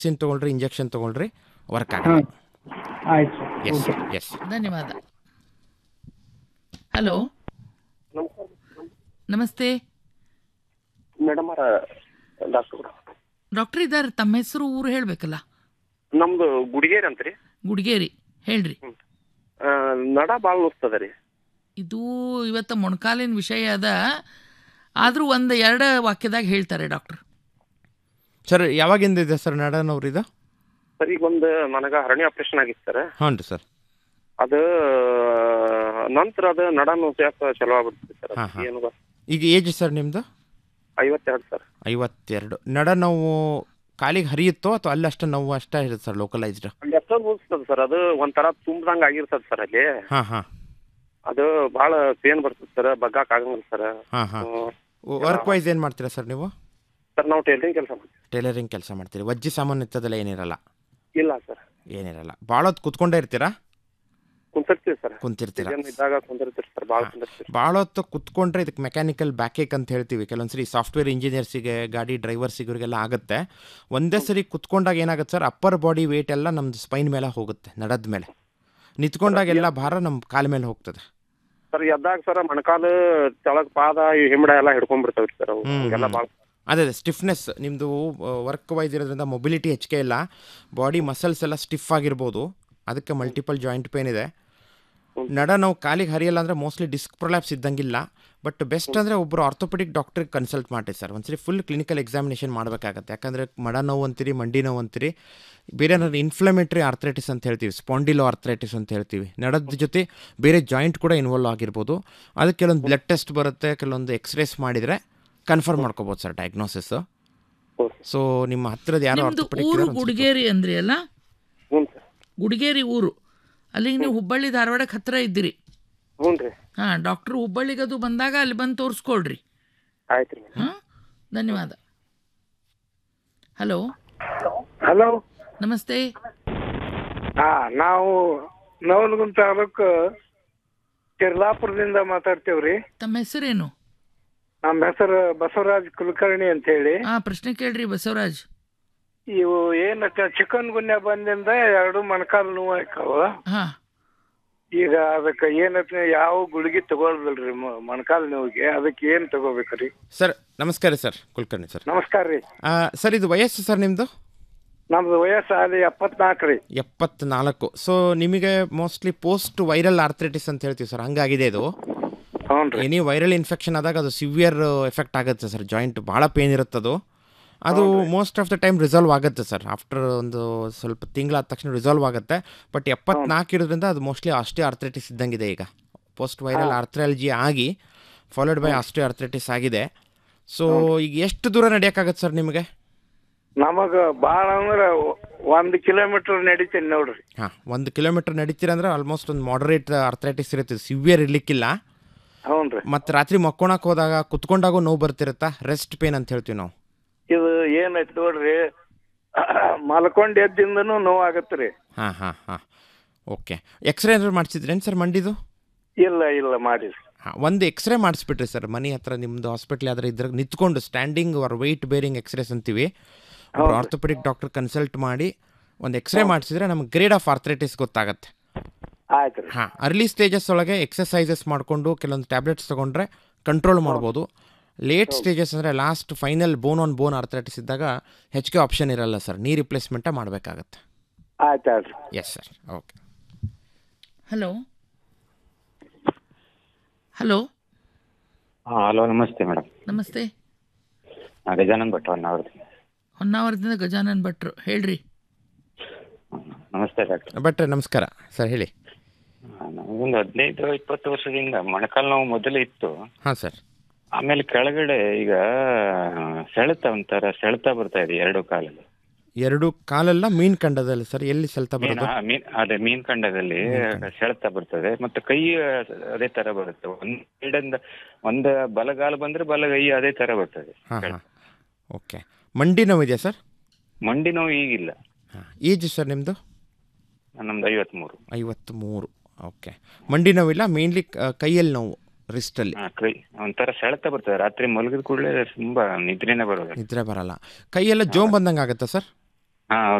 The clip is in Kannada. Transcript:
ವ್ಯಾಕ್ಸಿನ್ ತೊಗೊಳ್ರಿ ಇಂಜೆಕ್ಷನ್ ತೊಗೊಳ್ರಿ ವರ್ಕ್ ಆಗಲ್ಲ ಆಯ್ತು ಸರ್ ಎಸ್ ಓಕೆ ಎಸ್ ಧನ್ಯವಾದ ಹಲೋ ನಮಸ್ತೆ ಮೇಡಮ್ ಅವರ ಡಾಕ್ಟರ್ ಡಾಕ್ಟರ್ ಇದ್ದಾರೆ ತಮ್ಮ ಹೆಸರು ಊರು ಹೇಳಬೇಕಲ್ಲ ನಮ್ದು ಗುಡಿಗೇರಿ ಅಂತ ರೀ ಗುಡಿಗೇರಿ ಹೇಳ್ರಿ ಆ, ನಡ ಭಾಳ ನುಸ್ತದ ರೀ ಇದು ಇವತ್ತು ಮೊಣಕಾಲಿನ ವಿಷಯ ಅದ ಆದರೂ ಒಂದು ಎರಡು ವಾಕ್ಯದಾಗ ಹೇಳ್ತಾರೆ ಡಾಕ್ಟರ್ ಸರ್ ಯಾವಾಗಿಂದ ಇದೆ ಸರ್ ನಡನವ್ರಿದು ಸರ್ ಈಗ ಒಂದು ನನಗೆ ಹರಣಿ ಆಪರೇಷನ್ ಆಗಿತ್ತು ಸರ್ ಹ್ಞೂ ರೀ ಸರ್ ಅದು ನಂತರ ಅದು ನಡ ಯಾಕೆ ಚಲೋ ಆಗ್ಬಿಡ್ತದೆ ಸರ್ ಹಾ, ಹಾ. ಏನು ಗೊತ್ತ ಈಗ ಏಜ್ ಸರ್ ನಿಮ್ಮದು ಐವತ್ತೆರಡು ಸರ್ ಐವತ್ತೆರಡು ನಡ ನೋವು ಕಾಲಿಗೆ ಹರಿಯುತ್ತೋ ಅಥವಾ ಅಲ್ಲಷ್ಟು ನೋವು ಅಷ್ಟೇ ಇರುತ್ತೆ ಸರ್ ಲೋಕಲೈಸ್ಡ್ ಅಲ್ಲಿ ಎಷ್ಟೊಂದು ಮುಗಿಸ್ತದೆ ಸರ್ ಅದು ಒಂಥರ ತುಂಬ್ದಂಗೆ ಆಗಿರ್ತದೆ ಸರ್ ಅಲ್ಲಿ ಹಾಂ ಹಾಂ ಅದು ಭಾಳ ಪೇನ್ ಬರ್ತದೆ ಸರ್ ಬಗ್ಗಕ್ಕೆ ಆಗಂಗಿಲ್ಲ ಸರ್ ಹಾಂ ಹಾಂ ವರ್ಕ್ ವೈಸ್ ಏನು ಮಾಡ್ತೀರಾ ಸರ್ ನೀವು ಸರ್ ನಾವು ಟೈಲರಿಂಗ್ ಕೆಲಸ ಮಾಡ್ತೀವಿ ಟೈಲರಿಂಗ್ ಕೆಲಸ ಮಾಡ್ತೀರಿ ವಜ್ಜಿ ಸಾಮಾನು ಎತ್ತದೆಲ್ಲ ಏನಿರಲ್ಲ ಇಲ್ಲ ಸರ್ ಏನಿರಲ್ಲ ಭಾಳ ಹೊತ್ತು ಕುತ್ಕೊಂಡೇ ಇರ್ತೀರಾ ಕುಂತಿರ್ತೀವಿ ಸರ್ ಕುಂತಿರ್ತೀರಾ ಸೀಸನ್ ಇದ್ದಾಗ ಕುಂತಿರ್ತೀವಿ ಸರ್ ಭಾಳ ಕುಂತಿರ್ತೀವಿ ಭಾಳ ಹೊತ್ತು ಕುತ್ಕೊಂಡ್ರೆ ಇದಕ್ಕೆ ಮೆಕ್ಯಾನಿಕಲ್ ಬ್ಯಾಕೇಕ್ ಅಂತ ಹೇಳ್ತೀವಿ ಕೆಲವೊಂದ್ಸರಿ ಸಾಫ್ಟ್ವೇರ್ ಇಂಜಿನಿಯರ್ಸಿಗೆ ಗಾಡಿ ಡ್ರೈವರ್ಸಿಗರಿಗೆಲ್ಲ ಆಗುತ್ತೆ ಒಂದೇ ಸರಿ ಕುತ್ಕೊಂಡಾಗ ಏನಾಗುತ್ತೆ ಸರ್ ಅಪ್ಪರ್ ಬಾಡಿ ವೇಟ್ ಎಲ್ಲ ನಮ್ದು ಸ್ಪೈನ್ ಮೇಲೆ ಹೋಗುತ್ತೆ ನಡದ ಮೇಲೆ ನಿಂತ್ಕೊಂಡಾಗೆಲ್ಲ ಭಾರ ನಮ್ಮ ಕಾಲ ಮೇಲೆ ಹೋಗ್ತದೆ ಸರ್ ಎದ್ದಾಗ ಸರ್ ಮೊಣಕಾಲು ತೆಳಗ್ ಪಾದ ಈ ಹಿಮ್ಮಡ ಎಲ್ಲ ಹಿಡ್ಕೊಂಡ್ಬಿಡ್ತಾವ್ರಿ ಸರ್ ಅವು ಹ್ಮ್, ಹಂಗೆಲ್ಲ ಹ್ಮ್. ಭಾಳ ಅದೇ ಅದೇ ಸ್ಟಿಫ್ನೆಸ್ ನಿಮ್ಮದು ವರ್ಕ್ ವೈಸ್ ಇರೋದ್ರಿಂದ ಮೊಬಿಲಿಟಿ ಹೆಚ್ಚಿಗೆ ಇಲ್ಲ ಬಾಡಿ ಮಸಲ್ಸ್ ಎಲ್ಲ ಸ್ಟಿಫ್ ಆಗಿರ್ಬೋದು ಅದಕ್ಕೆ ಮಲ್ಟಿಪಲ್ ಜಾಯಿಂಟ್ ಪೇನ್ ಇದೆ ನಡ ನಾವು ಕಾಲಿಗೆ ಹರಿಯಲ್ಲ ಅಂದರೆ ಮೋಸ್ಟ್ಲಿ ಡಿಸ್ಕ್ ಪ್ರೊಲ್ಯಾಪ್ಸ್ ಇದ್ದಂಗಿಲ್ಲ ಬಟ್ ಬೆಸ್ಟ್ ಅಂದರೆ ಒಬ್ಬರು ಆರ್ಥೋಪೆಡಿಕ್ ಡಾಕ್ಟ್ರಿಗೆ ಕನ್ಸಲ್ಟ್ ಮಾಡಿ ಸರ್ ಒಂದ್ಸರಿ ಫುಲ್ ಕ್ಲಿನಿಕಲ್ ಎಕ್ಸಾಮಿನೇಷನ್ ಮಾಡಬೇಕಾಗತ್ತೆ ಯಾಕಂದರೆ ಮಡ ನೋವು ಅಂತೀರಿ ಮಂಡಿ ನೋವು ಅಂತೀರಿ ಬೇರೆ ಏನಾದ್ರು ಇನ್ಫ್ಲಮೇಟ್ರಿ ಆರ್ಥ್ರೈಟಿಸ್ ಅಂತ ಹೇಳ್ತೀವಿ ಸ್ಪಾಂಡಿಲೋ ಆರ್ಥ್ರೈಟಿಸ್ ಅಂತ ಹೇಳ್ತೀವಿ ನಡದ ಜೊತೆ ಬೇರೆ ಜಾಯಿಂಟ್ ಕೂಡ ಇನ್ವಾಲ್ವ್ ಆಗಿರ್ಬೋದು ಅದಕ್ಕೆ ಕೆಲವೊಂದು ಬ್ಲಡ್ ಟೆಸ್ಟ್ ಬರುತ್ತೆ ಕೆಲವೊಂದು ಎಕ್ಸ್ರೇಸ್ ಮಾಡಿದರೆ ಕನ್ಫರ್ಮ್ ಮಾಡ್ಕೋಬೋದು ಸರ್ ಡಯಾಗ್ನೋಸಿಸ್ ಸೊ ನಿಮ್ಮ ಹತ್ತಿರದ ಯಾರು ನಿಮ್ದು ಆರ್ಥೋಪೆಡಿಕ್ ಊರು ಗುಡಿಗೇರಿ ಅಂದ್ರಿ ಅಲ್ಲ ಹ್ಞೂ ಸರ್ ಗುಡಿಗೇರಿ ಊರು ಅಲ್ಲಿಗೆ ನೀವು ಹುಬ್ಬಳ್ಳಿ ಧಾರವಾಡಕ್ಕೆ ಹತ್ತಿರ ಇದ್ದೀರಿ ಹ್ಞೂ ರೀ ಹಾಂ ಡಾಕ್ಟ್ರು ಹುಬ್ಬಳ್ಳಿಗದು ಬಂದಾಗ ಅಲ್ಲಿ ಬಂದು ತೋರಿಸ್ಕೊಳ್ರಿ ಆಯ್ತು ರೀ ಹಾಂ ಧನ್ಯವಾದ ಹಲೋ ಹಲೋ ನಮಸ್ತೆ ಹಾ ನಾವು ನವನಗುಂದ ತಾಲೂಕು ಕಿರ್ಲಾಪುರದಿಂದ ಮಾತಾಡ್ತೇವ್ರಿ ತಮ್ಮ ಹೆಸರೇನು ನಮ್ಮ ಹೆಸರು ಬಸವರಾಜ್ ಕುಲಕರ್ಣಿ ಅಂತ ಹೇಳಿ ಹಾಂ ಪ್ರಶ್ನೆ ಕೇಳ್ರಿ ಬಸವರಾಜ್ ಇವು ಏನ ಚಿಕನ್ ಗುನ್ಯ ಬಂದಿಂದ ಎರಡು ಮೊಣಕಾಲು ನೋವು ಆಯ್ಕಾವ ಹಾಂ ಈಗ ಅದಕ್ಕೆ ಏನತ್ ಯಾವ ಗುಳಿಗೆ ತಗೊಳ್ದಲ್ರಿ ಮೊಣಕಾಲು ನೋವಿಗೆ ಅದಕ್ಕೆ ಏನ್ ತಗೋಬೇಕ್ರಿ ಸರ್ ನಮಸ್ಕಾರ ಸರ್ ಕುಲಕರ್ಣಿ ಸರ್ ನಮಸ್ಕಾರ ರೀ ಆ, ಸರ್ ಇದು ವಯಸ್ಸು ಸರ್ ನಿಮ್ಮದು ನಮ್ದು ವಯಸ್ಸು ಅಲ್ಲಿ ಎಪ್ಪತ್ನಾಲ್ಕು ರೀ ಎಪ್ಪತ್ನಾಲ್ಕು ಸೊ ನಿಮಗೆ ಮೋಸ್ಟ್ಲಿ ಪೋಸ್ಟ್ ವೈರಲ್ ಆರ್ಥ್ರೈಟಿಸ್ ಅಂತ ಹೇಳ್ತೀವಿ ಸರ್ ಹಂಗಾಗಿದೆ ಇದು ಹ್ಞೂ ಎನಿ ವೈರಲ್ ಇನ್ಫೆಕ್ಷನ್ ಆದಾಗ ಅದು ಸಿವಿಯರ್ ಎಫೆಕ್ಟ್ ಆಗುತ್ತೆ ಸರ್ ಜಾಯಿಂಟ್ ಭಾಳ ಪೇನ್ ಇರುತ್ತೆ ಅದು ಅದು most of the time resolve ಆಗುತ್ತೆ ಸರ್ ಆಫ್ಟರ್ ಒಂದು ಸ್ವಲ್ಪ ತಿಂಗಳಾದ ತಕ್ಷಣ ರಿಸಾಲ್ವ್ ಆಗುತ್ತೆ ಬಟ್ ಎಪ್ಪತ್ನಾಲ್ಕು ಇರೋದ್ರಿಂದ ಅದು ಮೋಸ್ಟ್ಲಿ ಆಸ್ಟಿಯೋ ಆರ್ಥ್ರೈಟಿಸ್ ಇದ್ದಂಗಿದೆ ಈಗ ಪೋಸ್ಟ್ ವೈರಲ್ ಆರ್ಥ್ರಾಲಜಿ ಆಗಿ ಫಾಲೋಡ್ ಬೈ ಆಸ್ಟಿಯೋ ಆರ್ಥ್ರೈಟಿಸ್ ಆಗಿದೆ ಸೊ ಈಗ ಎಷ್ಟು ದೂರ ನಡೆಯೋಕ್ಕಾಗತ್ತೆ ಸರ್ ನಿಮಗೆ ನಮಗ ಬಾಳ ಅಂದ್ರ ಒಂದ್ ಕಿಲೋಮೀಟರ್ ನಡಿತೀನಿ ನೋಡ್ರಿ ಹಾಂ ಒಂದು ಕಿಲೋಮೀಟರ್ ನಡೀತೀರಂದ್ರೆ ಆಲ್ಮೋಸ್ಟ್ ಒಂದು ಮಾಡ್ರೇಟ್ ಆರ್ಥ್ರೈಟಿಸ್ ಇರುತ್ತೆ ಸಿವಿಯರ್ ಇರ್ಲಿಕ್ಕಿಲ್ಲ ಹ್ಞೂನ್ರಿ ಮತ್ತು ರಾತ್ರಿ ಮಕ್ಕೊಳಕ್ಕೆ ಹೋದಾಗ ಕುತ್ಕೊಂಡಾಗೂ ನೋವು ಬರ್ತಿರುತ್ತಾ ರೆಸ್ಟ್ ಪೇನ್ ಅಂತ ಹೇಳ್ತೀವಿ ನಾವು ಇದು ಏನೈತಿ ನೋಡ್ರಿ ಮಲ್ಕೊಂಡ್ ಎದ್ದಿಂದನೂ ನೋವು ಆಗತ್ರಿ ಹಾಂ ಹಾಂ ಹಾಂ ಓಕೆ ಎಕ್ಸ್ರೇ ಏನಾದ್ರು ಮಾಡಿಸಿದ್ರೇನು ಸರ್ ಮಂಡಿದು ಇಲ್ಲ ಇಲ್ಲ ಮಾಡಿ ಹಾಂ ಒಂದು ಎಕ್ಸ್ರೇ ಮಾಡಿಸ್ಬಿಟ್ರಿ ಸರ್ ಮನೆ ಹತ್ರ ನಿಮ್ಮದು ಹಾಸ್ಪಿಟ್ಲ್ ಯಾವ್ದಾರು ಇದ್ರೆ ನಿಂತ್ಕೊಂಡು standing or weight bearing X rays ಅಂತೀವಿ ಒಬ್ರು ಆರ್ಥೋಪೆಡಿಕ್ ಡಾಕ್ಟರ್ ಕನ್ಸಲ್ಟ್ ಮಾಡಿ ಒಂದು ಎಕ್ಸ್ರೇ ಮಾಡಿಸಿದ್ರೆ ನಮ್ಗೆ ಗ್ರೇಡ್ ಆಫ್ ಆರ್ಥ್ರೈಟಿಸ್ ಗೊತ್ತಾಗುತ್ತೆ ಆಯ್ತು ರೀ ಹಾಂ ಅರ್ಲಿ ಸ್ಟೇಜಸ್ ಒಳಗೆ ಎಕ್ಸಸೈಸಸ್ ಮಾಡಿಕೊಂಡು ಕೆಲವೊಂದು ಟ್ಯಾಬ್ಲೆಟ್ಸ್ ತೊಗೊಂಡ್ರೆ ಕಂಟ್ರೋಲ್ ಮಾಡ್ಬೋದು ಲೇಟ್ ಸ್ಟೇಜಸ್ ಅಂದರೆ last final bone on bone arthritis ಇದ್ದಾಗ ಹೆಚ್ಚಿಗೆ ಆಪ್ಷನ್ ಇರಲ್ಲ ಸರ್ ನೀ ರಿಪ್ಲೇಸ್ಮೆಂಟೇ ಮಾಡಬೇಕಾಗತ್ತೆ ಆಯ್ತು ಆಯ್ತು yes sir okay hello hello ಹಾಂ ಹಲೋ ನಮಸ್ತೆ ಮೇಡಮ್ ನಮಸ್ತೆ ನಾ ಗಜಾನನ್ ಭಟ್ ಹೊನ್ನಾವರ್ತಿ ಹೊನ್ನಾವರದಿಂದ ಗಜಾನನ್ ಭಟ್ರು ಹೇಳ್ರಿ ನಮಸ್ತೆ ಡಾಕ್ಟರ್ ಬಟ್ ನಮಸ್ಕಾರ ಸರ್ ಹೇಳಿ ನನಗೊಂದು ಹದಿನೈದು ಇಪ್ಪತ್ತು ವರ್ಷದಿಂದ ಮೊಣಕಾಲು ನೋವು ಮೊದಲು ಇತ್ತು ಹಾಂ ಸರ್ ಆಮೇಲೆ ಕೆಳಗಡೆ ಈಗ ಸೆಳೆತ ಒಂಥರ ಸೆಳೆತ ಬರ್ತಾ ಇದೆ ಎರಡು ಕಾಲಲ್ಲಿ ಎರಡು ಕಾಲೆಲ್ಲ ಮೀನ್ ಕಂಡದಲ್ಲಿ ಸರ್ ಎಲ್ಲಿ ಸೆಲ್ತಾ ಮೀನ್ ಬರೋದು ಆ, ಮೀನ್ ಅದೇ ಮೀನ್ ಖಂಡದಲ್ಲಿ ಸೆಳೆತ ಬರ್ತದೆ ಮತ್ತೆ ಕೈ ಅದೇ ತರ ಬರುತ್ತೆ ಒಂದ್ ಸೈಡಿಂದ ಒಂದ್ ಬಲಗಾಲ ಬಂದ್ರೆ ಬಲಗೈ ಅದೇ ತರ ಬರ್ತದೆ ಹಾಂ ಹಾಂ ಓಕೆ ಮಂಡಿ ನೋವಿದೆಯಾ ಸರ್ ಮಂಡಿ ನೋವು ಈಗಿಲ್ಲ ಹಾಂ ಏಜ್ ಸರ್ ನಿಮ್ಮದು ನಮ್ದು ಐವತ್ಮೂರು ಐವತ್ತ್ಮೂರು ಓಕೆ ಮಂಡಿ ನೋವಿಲ್ಲ ಮೇನ್ಲಿ ಕೈಯಲ್ಲಿ ನೋವು ರಿಸ್ಟಲ್ಲಿ ಹಾ, ಕೈ ಒಂಥರ ಸೆಳೆತ ಬರ್ತದೆ ರಾತ್ರಿ ಮಲಗಿದ ಕೂಡಲೇ ತುಂಬಾ ನಿದ್ರೆನೇ ಬರೋದು ನಿದ್ರೆ ಬರಲ್ಲ ಕೈಯೆಲ್ಲ ಜೋಮ್ ಬಂದಂಗೆ ಆಗುತ್ತಾ ಸರ್ ಹಾ